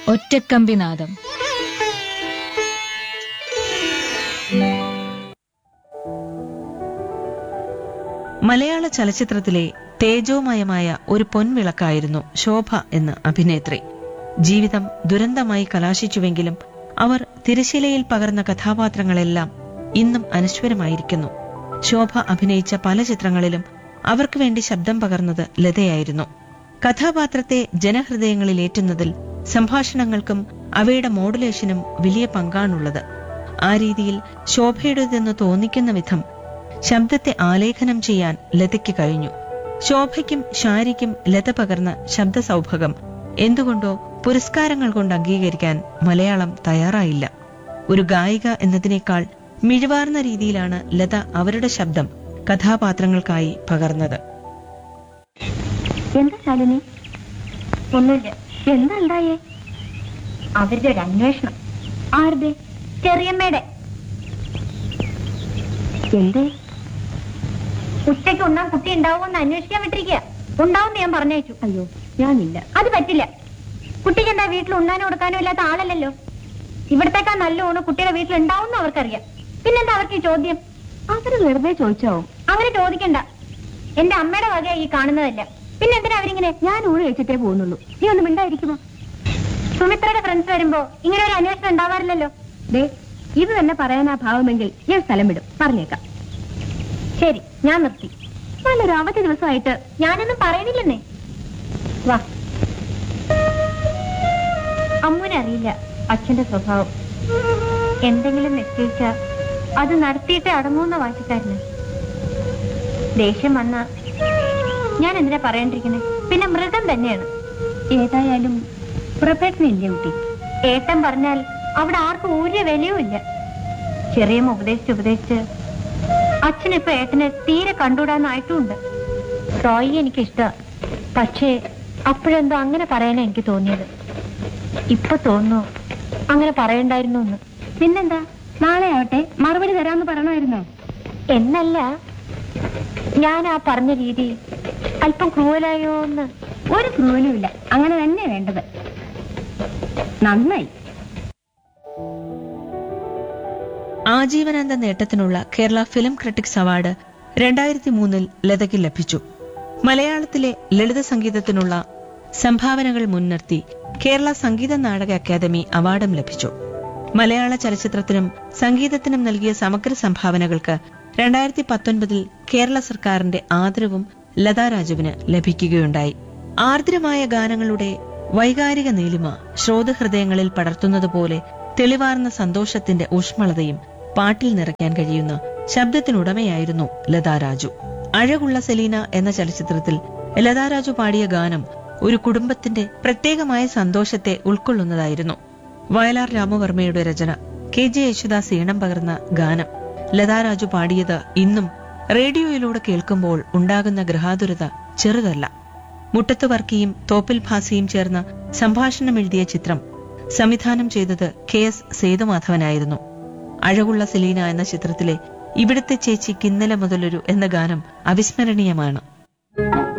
ഒറ്റക്കമ്പിനാദം മലയാള ചലച്ചിത്രത്തിലെ തേജോമയമായ ഒരു പൊൻവിളക്കായിരുന്നു ശോഭ എന്ന അഭിനേത്രി ജീവിതം ദുരന്തമായി കലാശിച്ചുവെങ്കിലും അവർ തിരശീലയിൽ പകർന്ന കഥാപാത്രങ്ങളെല്ലാം ഇന്നും അനശ്വരമായിരിക്കുന്നു ശോഭ അഭിനയിച്ച പല ചിത്രങ്ങളിലും അവർക്ക് വേണ്ടി ശബ്ദം പകർന്നത് ലതയായിരുന്നു കഥാപാത്രത്തെ ജനഹൃദയങ്ങളിൽ ഏറ്റുന്നതിൽ സംഭാഷണങ്ങൾക്കും അവയുടെ മോഡുലേഷനും വലിയ പങ്കാണുള്ളത് ആ രീതിയിൽ ശോഭയുടേതെന്ന് തോന്നിക്കുന്ന വിധം ശബ്ദത്തെ ആലേഖനം ചെയ്യാൻ ലതയ്ക്ക് കഴിഞ്ഞു ശോഭയ്ക്കും ഷാരിക്കും ലത പകർന്ന ശബ്ദ സൗഭകം എന്തുകൊണ്ടോ പുരസ്കാരങ്ങൾ കൊണ്ട് അംഗീകരിക്കാൻ മലയാളം തയ്യാറായില്ല ഒരു ഗായിക എന്നതിനേക്കാൾ മിഴിവാർന്ന രീതിയിലാണ് ലത അവരുടെ ശബ്ദം കഥാപാത്രങ്ങൾക്കായി പകർന്നത് എന്താ ശാലിനി ഒന്നുമില്ല എന്താ ഉണ്ടായേ അവരുടെ ഒരു അന്വേഷണം ആരുടെ ചെറിയമ്മയുടെ എന്തേ ഉച്ചയ്ക്ക് ഉണ്ണാൻ കുട്ടി ഉണ്ടാവുമെന്ന് അന്വേഷിക്കാൻ വിട്ടിരിക്കുക ഉണ്ടാവും ഞാൻ പറഞ്ഞയച്ചു അയ്യോ ഞാനില്ല അത് പറ്റില്ല കുട്ടിക്ക് എന്താ വീട്ടിൽ ഉണ്ണാനും കൊടുക്കാനും ഇല്ലാത്ത ആളല്ലല്ലോ ഇവിടത്തേക്കാൾ നല്ല ഊണ് കുട്ടിയുടെ വീട്ടിൽ ഉണ്ടാവും അവർക്കറിയാം പിന്നെന്താ അവർക്ക് ഈ ചോദ്യം അവര് വെറുതെ ചോദിച്ചാവും അങ്ങനെ ചോദിക്കണ്ട എന്റെ അമ്മയുടെ വക ഈ കാണുന്നതല്ല പിന്നെ എന്തിനാ അവരിങ്ങനെ ഞാൻ ഊണ് കഴിച്ചിട്ടേ പോകുന്നുള്ളൂ നീ ഒന്നും മിണ്ടായിരിക്കുമോ സുമിത്രയുടെ ഫ്രണ്ട്സ് വരുമ്പോ ഇങ്ങനെ ഒരു അന്വേഷണം ഉണ്ടാവാറില്ലല്ലോ ദേ ഇത് തന്നെ പറയാനാ ഭാവമെങ്കിൽ ഞാൻ സ്ഥലം വിടും പറഞ്ഞേക്കാം ശരി ഞാൻ നിർത്തി നല്ലൊരു അവധി ദിവസമായിട്ട് ഞാനൊന്നും പറയണില്ലെന്നേ വാ അമ്മൂനെ അറിയില്ല അച്ഛന്റെ സ്വഭാവം എന്തെങ്കിലും നിശ്ചയിച്ച അത് നടത്തിയിട്ടേ അടങ്ങൂന്ന വാശിക്കാരന് ദേഷ്യം വന്ന ഞാൻ എന്തിനാ പറയണ്ടിരിക്കുന്നത് പിന്നെ മൃഗം തന്നെയാണ് ഏതായാലും പ്രഭേട്ടനില്ലേ കുട്ടി ഏട്ടൻ പറഞ്ഞാൽ അവിടെ ആർക്കും ഒരു വിലയും ഇല്ല ചെറിയ ഉപദേശിച്ച് ഉപദേശിച്ച് അച്ഛനിപ്പോ ഏട്ടനെ തീരെ കണ്ടുകൂടാന്നായിട്ടുമുണ്ട് റോയി എനിക്കിഷ്ട പക്ഷേ അപ്പോഴെന്തോ അങ്ങനെ പറയാനാ എനിക്ക് തോന്നിയത് ഇപ്പൊ തോന്നുന്നു അങ്ങനെ പറയണ്ടായിരുന്നു എന്ന് പിന്നെന്താ നാളെ ആവട്ടെ മറുപടി തരാന്ന് പറയണമായിരുന്നോ എന്നല്ല ഞാൻ ആ പറഞ്ഞ രീതി അല്പം ക്രൂവലായോ എന്ന് ഒരു ക്രൂവലും ഇല്ല അങ്ങനെ തന്നെ വേണ്ടത് നന്നായി ആജീവനാന്ത നേട്ടത്തിനുള്ള കേരള ഫിലിം ക്രിട്ടിക്സ് അവാർഡ് രണ്ടായിരത്തി മൂന്നിൽ ലതയ്ക്ക് ലഭിച്ചു മലയാളത്തിലെ ലളിത സംഗീതത്തിനുള്ള സംഭാവനകൾ മുൻനിർത്തി കേരള സംഗീത നാടക അക്കാദമി അവാർഡും ലഭിച്ചു മലയാള ചലച്ചിത്രത്തിനും സംഗീതത്തിനും നൽകിയ സമഗ്ര സംഭാവനകൾക്ക് രണ്ടായിരത്തി പത്തൊൻപതിൽ കേരള സർക്കാരിന്റെ ആദരവും ലതാ രാജുവിന് ലഭിക്കുകയുണ്ടായി ആർദ്രമായ ഗാനങ്ങളുടെ വൈകാരിക നീലിമ ശ്രോതഹൃദയങ്ങളിൽ പടർത്തുന്നതുപോലെ തെളിവാർന്ന സന്തോഷത്തിന്റെ ഊഷ്മളതയും പാട്ടിൽ നിറയ്ക്കാൻ കഴിയുന്ന ശബ്ദത്തിനുടമയായിരുന്നു ലതാ രാജു അഴകുള്ള സെലീന എന്ന ചലച്ചിത്രത്തിൽ ലതാ രാജു പാടിയ ഗാനം ഒരു കുടുംബത്തിന്റെ പ്രത്യേകമായ സന്തോഷത്തെ ഉൾക്കൊള്ളുന്നതായിരുന്നു വയലാർ രാമവർമ്മയുടെ രചന കെ ജെ യേശുദാസ് ഈണം പകർന്ന ഗാനം ലതാ രാജു പാടിയത് ഇന്നും റേഡിയോയിലൂടെ കേൾക്കുമ്പോൾ ഉണ്ടാകുന്ന ഗൃഹാതുരത ചെറുതല്ല മുട്ടത്ത് വർക്കിയും തോപ്പിൽ ഭാസിയും ചേർന്ന് സംഭാഷണം എഴുതിയ ചിത്രം സംവിധാനം ചെയ്തത് കെ എസ് സേതുമാധവനായിരുന്നു അഴകുള്ള സെലീന എന്ന ചിത്രത്തിലെ ഇവിടുത്തെ ചേച്ചി കിന്നല മുതലൊരു എന്ന ഗാനം അവിസ്മരണീയമാണ്